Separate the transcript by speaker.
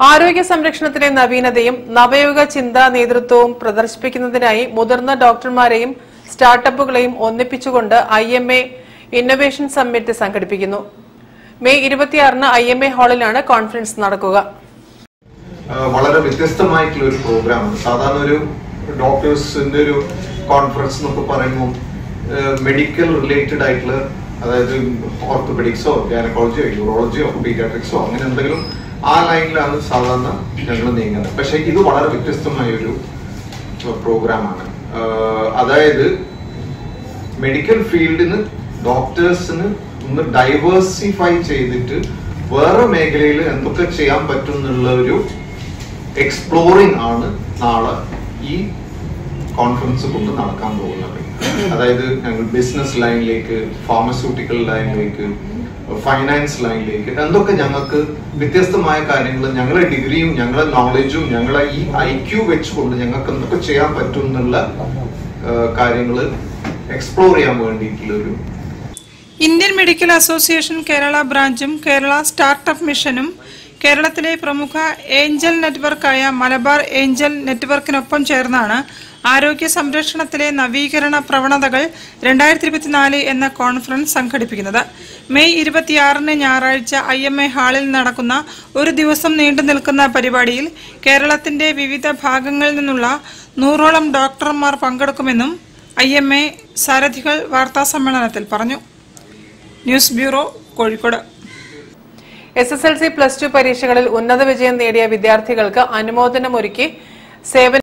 Speaker 1: ആരോഗ്യ സംരക്ഷണത്തിലെ നവീനതയും നവയുഗ ചിന്താ നേതൃത്വവും പ്രദർശിപ്പിക്കുന്നതിനായി മുതിർന്ന ഡോക്ടർമാരെയും സ്റ്റാർട്ടപ്പുകളെയും ഒന്നിപ്പിച്ചുകൊണ്ട് I M A innovation summit സംഘടിപ്പിക്കുന്നു മെയ് ഇരുപത്തിയാറിന് ഐ എം എ ഹാളിലാണ് കോൺഫറൻസ് നടക്കുക
Speaker 2: ആ, വളരെ വ്യത്യസ്തമായിട്ടുള്ള ഒരു പ്രോഗ്രാമാണ് സാധാരണ ഒരു ഡോക്ടേഴ്സിന്റെ ഒരു കോൺഫറൻസ് എന്നൊക്കെ പറയുമ്പോൾ മെഡിക്കൽ റിലേറ്റഡ് ആയിട്ടുള്ള അതായത് ഓർത്തോപെഡിക്സോ ഗൈനക്കോളജിയോ യൂറോളജിയോ പീഡിയാട്രിക്സോ അങ്ങനെ എന്തെങ്കിലും ആ ലൈനിലാണ് സാധാരണ ഞങ്ങൾ നീങ്ങുന്നത് പക്ഷെ ഇത് വളരെ വ്യത്യസ്തമായ ഒരു പ്രോഗ്രാമാണ് അതായത് മെഡിക്കൽ ഫീൽഡിന് ഡോക്ടേഴ്സിന് ഒന്ന് ഡൈവേഴ്സിഫൈ ചെയ്തിട്ട് വേറെ മേഖലയിൽ എന്തൊക്കെ ചെയ്യാൻ പറ്റും എന്നുള്ള ഒരു എക്സ്പ്ലോറിംഗ് ആണ് നാളെ ഈ കോൺഫറൻസ് കൊണ്ട് നടക്കാൻ പോകുന്നത് അതായത് ഞങ്ങൾ ബിസിനസ് ലൈനിലേക്ക് ഫാർമസ്യൂട്ടിക്കൽ ലൈനിലേക്ക് ഫൈനാൻസ് ലൈനിലേക്ക് എന്തൊക്കെ ഞങ്ങൾക്ക് വ്യത്യസ്തമായ കാര്യങ്ങൾ ഞങ്ങളുടെ ഡിഗ്രിയും ഞങ്ങളുടെ നോളജും ഞങ്ങളെ ഈ ഐ ക്യു വെച്ചുകൊണ്ട് ഞങ്ങൾക്ക് എന്തൊക്കെ ചെയ്യാൻ പറ്റും എന്നുള്ള കാര്യങ്ങൾ എക്സ്പ്ലോർ ചെയ്യാൻ വേണ്ടിയിട്ടുള്ള ഒരു
Speaker 3: ഇന്ത്യൻ മെഡിക്കൽ അസോസിയേഷൻ കേരള ബ്രാഞ്ചും കേരള സ്റ്റാർട്ടപ്പ് മിഷനും കേരളത്തിലെ പ്രമുഖ ഏഞ്ചൽ നെറ്റ്വർക്കായ മലബാർ ഏഞ്ചൽ നെറ്റ്വർക്കിനൊപ്പം ചേർന്നാണ് ആരോഗ്യ സംരക്ഷണത്തിലെ നവീകരണ പ്രവണതകൾ രണ്ടായിരത്തി ഇരുപത്തിനാല് എന്ന കോൺഫറൻസ് സംഘടിപ്പിക്കുന്നത് മെയ് ഇരുപത്തിയാറിന് ഞായറാഴ്ച ഐ എം എ ഹാളിൽ നടക്കുന്ന ഒരു ദിവസം നീണ്ടു നിൽക്കുന്ന പരിപാടിയിൽ കേരളത്തിന്റെ വിവിധ ഭാഗങ്ങളിൽ നിന്നുള്ള നൂറോളം ഡോക്ടർമാർ പങ്കെടുക്കുമെന്നും ഐ എം എ സാരഥികൾ വാർത്താസമ്മേളനത്തിൽ പറഞ്ഞു news bureau Kozhikode
Speaker 1: S S L C plus two പരീക്ഷകളിൽ ഉന്നത വിജയം നേടിയ വിദ്യാർത്ഥികൾക്ക് അനുമോദനമൊരുക്കി സേവന